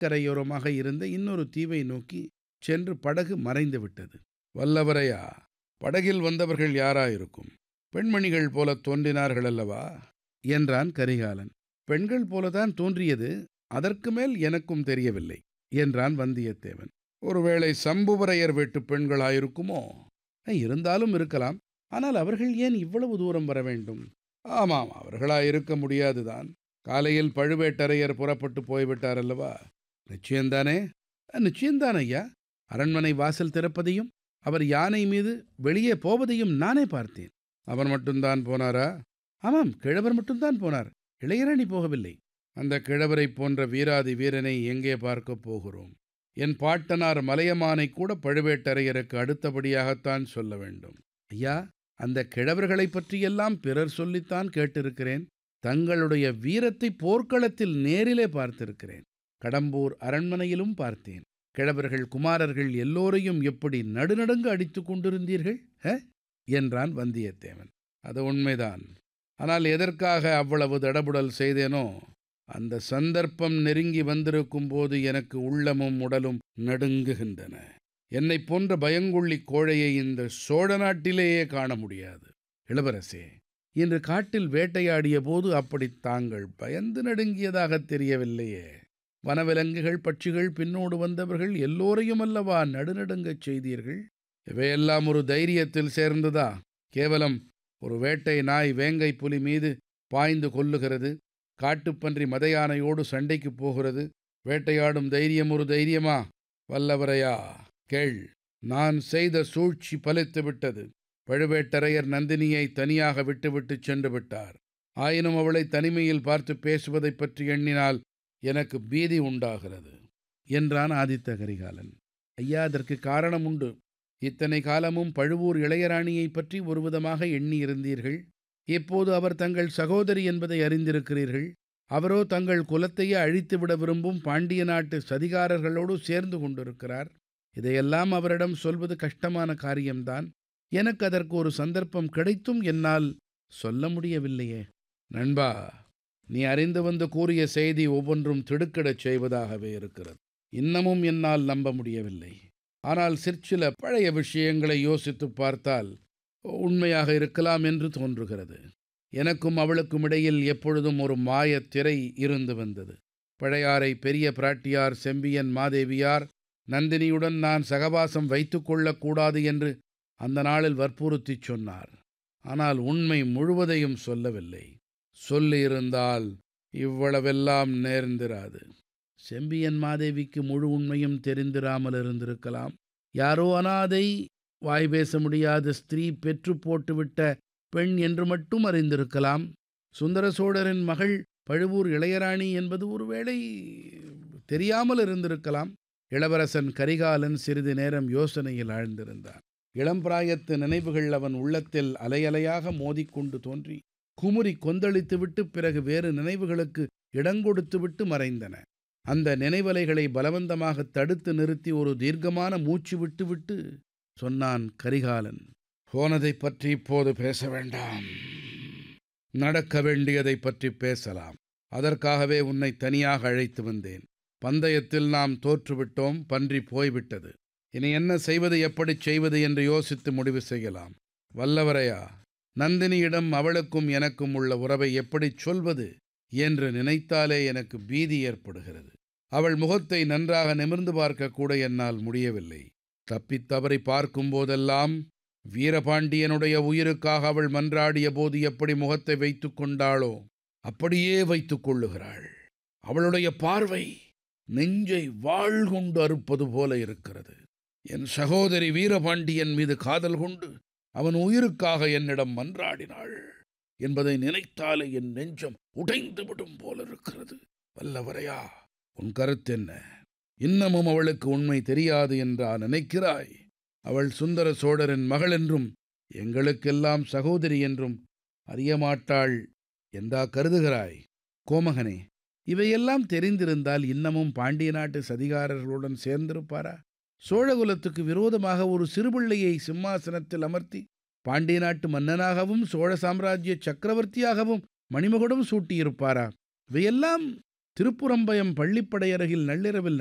கடற்கரையோரமாக இருந்த இன்னொரு தீவை நோக்கி சென்று படகு மறைந்து விட்டது வல்லவரையா படகில் வந்தவர்கள் யாராயிருக்கும் பெண்மணிகள் போல தோன்றினார்கள் அல்லவா என்றான் கரிகாலன் பெண்கள் போலதான் தோன்றியது அதற்கு மேல் எனக்கும் தெரியவில்லை என்றான் வந்தியத்தேவன் ஒருவேளை சம்புவரையர் வீட்டு பெண்களாயிருக்குமோ இருந்தாலும் இருக்கலாம் ஆனால் அவர்கள் ஏன் இவ்வளவு தூரம் வர வேண்டும் ஆமாம் அவர்களாயிருக்க முடியாதுதான் காலையில் பழுவேட்டரையர் புறப்பட்டு போய்விட்டார் அல்லவா நிச்சயம்தானே நிச்சயம்தான் ஐயா அரண்மனை வாசல் திறப்பதையும் அவர் யானை மீது வெளியே போவதையும் நானே பார்த்தேன் அவர் மட்டும்தான் போனாரா ஆமாம் கிழவர் மட்டும்தான் போனார் இளையராணி போகவில்லை அந்த கிழவரை போன்ற வீராதி வீரனை எங்கே பார்க்கப் போகிறோம் என் பாட்டனார் மலையமானை கூட பழுவேட்டரையருக்கு அடுத்தபடியாகத்தான் சொல்ல வேண்டும் ஐயா அந்த கிழவர்களைப் பற்றியெல்லாம் பிறர் சொல்லித்தான் கேட்டிருக்கிறேன் தங்களுடைய வீரத்தை போர்க்களத்தில் நேரிலே பார்த்திருக்கிறேன் கடம்பூர் அரண்மனையிலும் பார்த்தேன் கிழவர்கள் குமாரர்கள் எல்லோரையும் எப்படி நடுநடுங்க அடித்துக் கொண்டிருந்தீர்கள் ஹ என்றான் வந்தியத்தேவன் அது உண்மைதான் ஆனால் எதற்காக அவ்வளவு தடபுடல் செய்தேனோ அந்த சந்தர்ப்பம் நெருங்கி வந்திருக்கும் போது எனக்கு உள்ளமும் உடலும் நடுங்குகின்றன என்னை போன்ற பயங்குள்ளி கோழையை இந்த சோழ நாட்டிலேயே காண முடியாது இளவரசே இன்று காட்டில் வேட்டையாடிய போது அப்படி தாங்கள் பயந்து நடுங்கியதாக தெரியவில்லையே வனவிலங்குகள் பட்சிகள் பின்னோடு வந்தவர்கள் எல்லோரையும் அல்லவா நடுநடுங்கச் செய்தீர்கள் இவையெல்லாம் ஒரு தைரியத்தில் சேர்ந்ததா கேவலம் ஒரு வேட்டை நாய் வேங்கை புலி மீது பாய்ந்து கொல்லுகிறது காட்டுப்பன்றி மதையானையோடு சண்டைக்கு போகிறது வேட்டையாடும் தைரியம் ஒரு தைரியமா வல்லவரையா கேள் நான் செய்த சூழ்ச்சி பலித்து விட்டது பழுவேட்டரையர் நந்தினியை தனியாக விட்டுவிட்டு சென்று விட்டார் ஆயினும் அவளை தனிமையில் பார்த்து பேசுவதைப் பற்றி எண்ணினால் எனக்கு பீதி உண்டாகிறது என்றான் ஆதித்த கரிகாலன் ஐயா அதற்கு காரணம் உண்டு இத்தனை காலமும் பழுவூர் இளையராணியை பற்றி ஒருவிதமாக எண்ணியிருந்தீர்கள் இப்போது அவர் தங்கள் சகோதரி என்பதை அறிந்திருக்கிறீர்கள் அவரோ தங்கள் குலத்தையே அழித்துவிட விரும்பும் பாண்டிய நாட்டு சதிகாரர்களோடு சேர்ந்து கொண்டிருக்கிறார் இதையெல்லாம் அவரிடம் சொல்வது கஷ்டமான காரியம்தான் எனக்கு அதற்கு ஒரு சந்தர்ப்பம் கிடைத்தும் என்னால் சொல்ல முடியவில்லையே நண்பா நீ அறிந்து வந்து கூறிய செய்தி ஒவ்வொன்றும் திடுக்கிடச் செய்வதாகவே இருக்கிறது இன்னமும் என்னால் நம்ப முடியவில்லை ஆனால் சிற்சில பழைய விஷயங்களை யோசித்து பார்த்தால் உண்மையாக இருக்கலாம் என்று தோன்றுகிறது எனக்கும் அவளுக்கும் இடையில் எப்பொழுதும் ஒரு மாயத் திரை இருந்து வந்தது பழையாறை பெரிய பிராட்டியார் செம்பியன் மாதேவியார் நந்தினியுடன் நான் சகவாசம் வைத்துக் கொள்ளக்கூடாது என்று அந்த நாளில் வற்புறுத்திச் சொன்னார் ஆனால் உண்மை முழுவதையும் சொல்லவில்லை சொல்லியிருந்தால் இவ்வளவெல்லாம் நேர்ந்திராது செம்பியன் மாதேவிக்கு முழு உண்மையும் தெரிந்திராமல் இருந்திருக்கலாம் யாரோ அனாதை வாய் பேச முடியாத ஸ்திரீ பெற்று போட்டுவிட்ட பெண் என்று மட்டும் அறிந்திருக்கலாம் சுந்தர சோழரின் மகள் பழுவூர் இளையராணி என்பது ஒருவேளை தெரியாமல் இருந்திருக்கலாம் இளவரசன் கரிகாலன் சிறிது நேரம் யோசனையில் ஆழ்ந்திருந்தான் இளம்பிராயத்து நினைவுகள் அவன் உள்ளத்தில் அலையலையாக மோதிக்கொண்டு தோன்றி குமுறி கொந்தளித்துவிட்டு பிறகு வேறு நினைவுகளுக்கு இடங்கொடுத்துவிட்டு மறைந்தன அந்த நினைவலைகளை பலவந்தமாக தடுத்து நிறுத்தி ஒரு தீர்க்கமான மூச்சு விட்டுவிட்டு சொன்னான் கரிகாலன் போனதைப் பற்றி இப்போது பேச வேண்டாம் நடக்க வேண்டியதைப் பற்றி பேசலாம் அதற்காகவே உன்னை தனியாக அழைத்து வந்தேன் பந்தயத்தில் நாம் தோற்றுவிட்டோம் பன்றி போய்விட்டது இனி என்ன செய்வது எப்படி செய்வது என்று யோசித்து முடிவு செய்யலாம் வல்லவரையா நந்தினியிடம் அவளுக்கும் எனக்கும் உள்ள உறவை எப்படிச் சொல்வது என்று நினைத்தாலே எனக்கு பீதி ஏற்படுகிறது அவள் முகத்தை நன்றாக நிமிர்ந்து பார்க்க கூட என்னால் முடியவில்லை தப்பித் தவறி பார்க்கும் போதெல்லாம் வீரபாண்டியனுடைய உயிருக்காக அவள் மன்றாடிய போது எப்படி முகத்தை வைத்துக் கொண்டாளோ அப்படியே வைத்துக் கொள்ளுகிறாள் அவளுடைய பார்வை நெஞ்சை வாழ் கொண்டு அறுப்பது போல இருக்கிறது என் சகோதரி வீரபாண்டியன் மீது காதல் கொண்டு அவன் உயிருக்காக என்னிடம் மன்றாடினாள் என்பதை நினைத்தாலே என் நெஞ்சம் உடைந்து விடும் போல இருக்கிறது வல்லவரையா உன் கருத்தென்ன இன்னமும் அவளுக்கு உண்மை தெரியாது என்றா நினைக்கிறாய் அவள் சுந்தர சோழரின் மகள் என்றும் எங்களுக்கெல்லாம் சகோதரி என்றும் அறியமாட்டாள் என்றா கருதுகிறாய் கோமகனே இவையெல்லாம் தெரிந்திருந்தால் இன்னமும் பாண்டிய நாட்டு சதிகாரர்களுடன் சேர்ந்திருப்பாரா சோழகுலத்துக்கு விரோதமாக ஒரு சிறுபிள்ளையை சிம்மாசனத்தில் அமர்த்தி பாண்டிய நாட்டு மன்னனாகவும் சோழ சாம்ராஜ்ய சக்கரவர்த்தியாகவும் மணிமகுடம் சூட்டியிருப்பாரா இவையெல்லாம் திருப்புறம்பயம் பள்ளிப்படை அருகில் நள்ளிரவில்